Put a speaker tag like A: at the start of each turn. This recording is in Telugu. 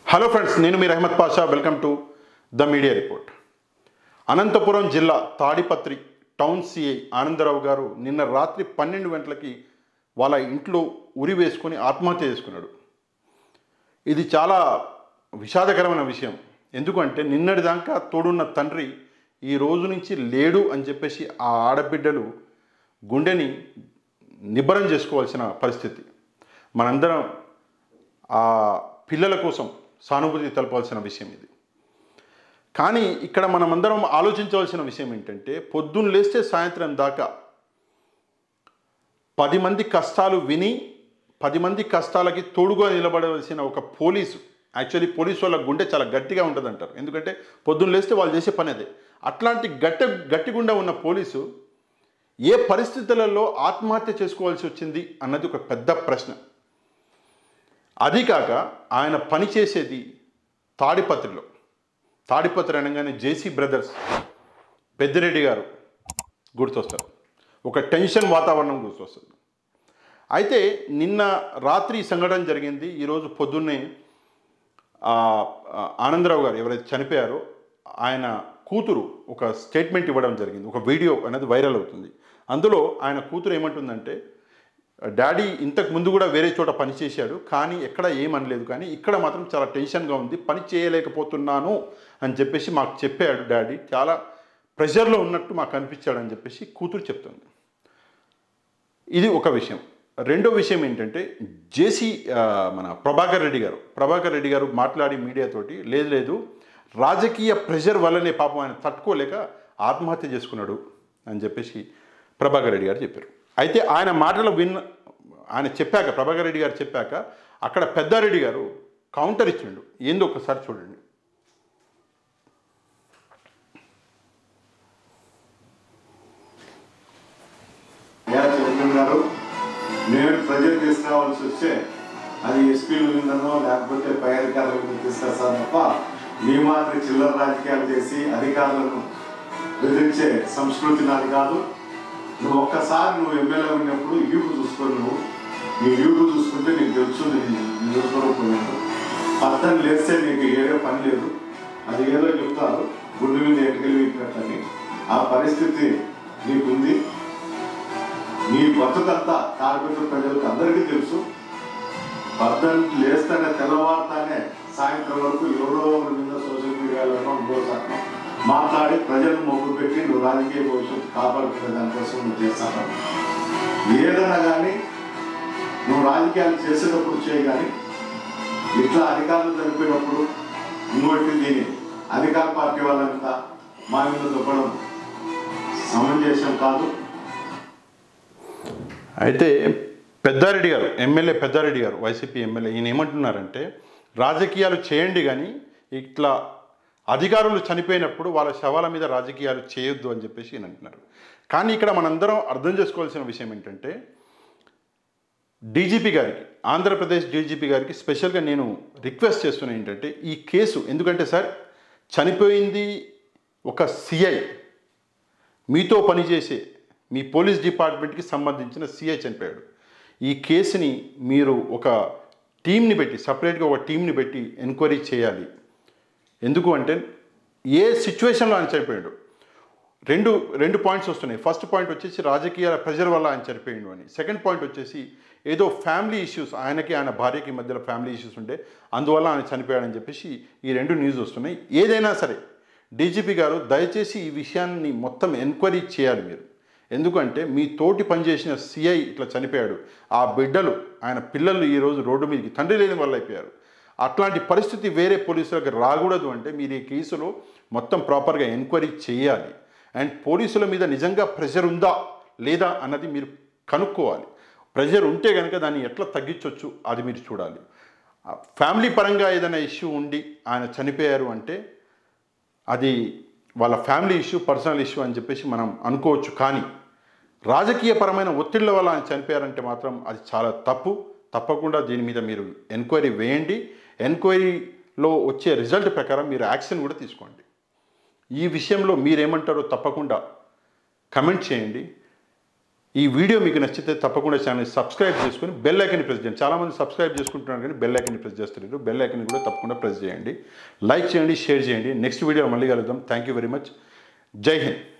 A: హలో ఫ్రెండ్స్ నేను మీ Rahamat Pasha welcome to the media report Anantapuram జిల్లా తాడిపత్రి టౌన్ సిఐ ఆనందరావు గారు నిన్న రాత్రి పన్నెండు గంటలకి వాళ్ళ ఇంట్లో ఉరి వేసుకొని ఆత్మహత్య చేసుకున్నాడు ఇది చాలా విషాదకరమైన విషయం ఎందుకంటే నిన్నటి దాకా తోడున్న తండ్రి ఈ రోజు నుంచి లేడు అని చెప్పేసి ఆ ఆడబిడ్డలు గుండెని నిబ్బరం చేసుకోవాల్సిన పరిస్థితి మనందరం ఆ పిల్లల కోసం సానుభూతి తెలపాల్సిన విషయం ఇది కానీ ఇక్కడ మనమందరం ఆలోచించవలసిన విషయం ఏంటంటే పొద్దున్న లేస్తే సాయంత్రం దాకా పది మంది కష్టాలు విని పది మంది కష్టాలకి తోడుగా నిలబడవలసిన ఒక పోలీసు యాక్చువల్లీ పోలీసు వాళ్ళ గుండె చాలా గట్టిగా ఉంటుంది అంటారు ఎందుకంటే పొద్దున్న లేస్తే వాళ్ళు చేసే పని అదే అట్లాంటి గట్టి గట్టిగుండా ఉన్న పోలీసు ఏ పరిస్థితులలో ఆత్మహత్య చేసుకోవాల్సి వచ్చింది అన్నది ఒక పెద్ద ప్రశ్న అది కాక ఆయన పని చేసేది తాడిపత్రిలో తాడిపత్రి అనగానే జేసీ బ్రదర్స్ పెద్దిరెడ్డి గారు గుర్తొస్తారు ఒక టెన్షన్ వాతావరణం గుర్తొస్తుంది అయితే నిన్న రాత్రి ఈ సంఘటన జరిగింది ఈరోజు పొద్దున్నే ఆ, ఆ, ఆనందరావు గారు ఎవరైతే చనిపోయారో ఆయన కూతురు ఒక స్టేట్మెంట్ ఇవ్వడం జరిగింది ఒక వీడియో అనేది వైరల్ అవుతుంది అందులో ఆయన కూతురు ఏమంటుందంటే డాడీ ఇంతకు ముందు కూడా వేరే చోట పని చేశాడు కానీ ఎక్కడ ఏమనలేదు కానీ ఇక్కడ మాత్రం చాలా టెన్షన్గా ఉంది పని చేయలేకపోతున్నాను అని చెప్పేసి మాకు చెప్పాడు డాడీ చాలా ప్రెషర్లో ఉన్నట్టు మాకు అనిపించాడు అని చెప్పేసి కూతురు చెప్తుంది ఇది ఒక విషయం రెండో విషయం ఏంటంటే జేసీ ఆ, మన ప్రభాకర్ రెడ్డి గారు ప్రభాకర్ రెడ్డి గారు మాట్లాడి మీడియాతోటి లేదు లేదు రాజకీయ ప్రెషర్ వల్లనే పాపం ఆయన తట్టుకోలేక ఆత్మహత్య చేసుకున్నాడు అని చెప్పేసి ప్రభాకర్ రెడ్డి గారు చెప్పారు అయితే ఆయన మాటలు విన్న ఆయన చెప్పాక ప్రభాకర్ రెడ్డి గారు చెప్పాక అక్కడ పెద్దారెడ్డి గారు కౌంటర్ ఇచ్చిండు ఏందో ఒకసారి చూడండి
B: ఎలా చెప్తున్నారు నేను ప్రజలు తీసుకురావాల్సి వస్తే అది ఎస్పీల మీదనో లేకపోతే పై అధికారుల మీద తీసుకొస్తాను తప్ప మీ మాదిరి చిల్లర రాజకీయాలు చేసి అధికారులను బెదిరించే సంస్కృతి నాది కాదు నువ్వు ఒక్కసారి నువ్వు ఎమ్మెల్యే ఉన్నప్పుడు యూపు చూసుకొని నువ్వు నీ యూపు చూసుకుంటే నీకు తెలుసు నేను నిలుచుకోకపోయినాను పద్దెని లేస్తే నీకు ఏదో పని లేదు అది ఏదో చెప్తారు గుండె మీద ఎటుకెళ్ళి ఆ పరిస్థితి నీకుంది నీ బతుకంతా కార్మిక ప్రజలకు అందరికీ తెలుసు పద్దెనిమిది లేస్తేనే తెల్లవారుతానే సాయంత్రం వరకు ఎవరో ఒకరి మీద సోషల్ మీడియాలోనో ఇంకోసారి మాట్లాడి ప్రజలను మొగ్గు పెట్టి నువ్వు రాజకీయ భవిష్యత్తు కాపాడుకునే దానికోసం నువ్వు చేస్తాను ఏదైనా కానీ నువ్వు రాజకీయాలు చేసేటప్పుడు చేయి కానీ ఇట్లా అధికారులు చనిపోయినప్పుడు ఇంకోటి దీని అధికార పార్టీ వాళ్ళ మీద మా మీద దొబ్బడం సమంజసం కాదు
A: అయితే పెద్దారెడ్డి గారు ఎమ్మెల్యే పెద్దారెడ్డి గారు వైసీపీ ఎమ్మెల్యే ఈయన ఏమంటున్నారంటే రాజకీయాలు చేయండి కానీ ఇట్లా అధికారులు చనిపోయినప్పుడు వాళ్ళ శవాల మీద రాజకీయాలు చేయొద్దు అని చెప్పేసి ఈయన అంటున్నారు కానీ ఇక్కడ మనందరం అర్థం చేసుకోవాల్సిన విషయం ఏంటంటే డీజీపీ గారికి ఆంధ్రప్రదేశ్ డీజీపీ గారికి స్పెషల్గా నేను రిక్వెస్ట్ చేస్తున్నా ఏంటంటే ఈ కేసు ఎందుకంటే సార్ చనిపోయింది ఒక సిఐ మీతో పనిచేసే మీ పోలీస్ డిపార్ట్మెంట్కి సంబంధించిన సిఐ చనిపోయాడు ఈ కేసుని మీరు ఒక టీంని పెట్టి సపరేట్గా ఒక టీంని పెట్టి ఎంక్వైరీ చేయాలి ఎందుకు అంటే ఏ సిచ్యువేషన్లో ఆయన చనిపోయాడు రెండు రెండు పాయింట్స్ వస్తున్నాయి ఫస్ట్ పాయింట్ వచ్చేసి రాజకీయ ప్రెజర్ వల్ల ఆయన చనిపోయిండు అని సెకండ్ పాయింట్ వచ్చేసి ఏదో ఫ్యామిలీ ఇష్యూస్ ఆయనకి ఆయన భార్యకి మధ్యలో ఫ్యామిలీ ఇష్యూస్ ఉంటే అందువల్ల ఆయన చనిపోయాడని చెప్పేసి ఈ రెండు న్యూస్ వస్తున్నాయి ఏదైనా సరే డీజీపీ గారు దయచేసి ఈ విషయాన్ని మొత్తం ఎంక్వైరీ చేయాలి మీరు ఎందుకంటే మీ తోటి పనిచేసిన సిఐ ఇట్లా చనిపోయాడు ఆ బిడ్డలు ఆయన పిల్లలు ఈరోజు రోడ్డు మీదకి తండ్రి లేని వాళ్ళు అయిపోయారు అట్లాంటి పరిస్థితి వేరే పోలీసులకు రాకూడదు అంటే మీరు ఈ కేసులో మొత్తం ప్రాపర్గా ఎంక్వైరీ చేయాలి అండ్ పోలీసుల మీద నిజంగా ప్రెషర్ ఉందా లేదా అన్నది మీరు కనుక్కోవాలి ప్రెషర్ ఉంటే కనుక దాన్ని ఎట్లా తగ్గించవచ్చు అది మీరు చూడాలి ఆ ఫ్యామిలీ పరంగా ఏదైనా ఇష్యూ ఉండి ఆయన చనిపోయారు అంటే అది వాళ్ళ ఫ్యామిలీ ఇష్యూ పర్సనల్ ఇష్యూ అని చెప్పేసి మనం అనుకోవచ్చు కానీ రాజకీయపరమైన ఒత్తిళ్ల వల్ల ఆయన చనిపోయారంటే మాత్రం అది చాలా తప్పు తప్పకుండా దీని మీద మీరు ఎంక్వైరీ వేయండి ఎంక్వైరీలో వచ్చే రిజల్ట్ ప్రకారం మీరు యాక్షన్ కూడా తీసుకోండి ఈ విషయంలో మీరేమంటారో తప్పకుండా కమెంట్ చేయండి ఈ వీడియో మీకు నచ్చితే తప్పకుండా ఛానల్ సబ్స్క్రైబ్ చేసుకొని బెల్ ఐకన్ ప్రెస్ చేయండి చాలామంది సబ్స్క్రైబ్ చేసుకుంటున్నారు కానీ బెల్ ఐకన్ ప్రెస్ చేస్తారు బెల్ ఐకన్ కూడా తప్పకుండా ప్రెస్ చేయండి లైక్ చేయండి షేర్ చేయండి నెక్స్ట్ వీడియో మళ్ళీ కలుద్దాం థ్యాంక్ యూ వెరీ మచ్ జై హింద్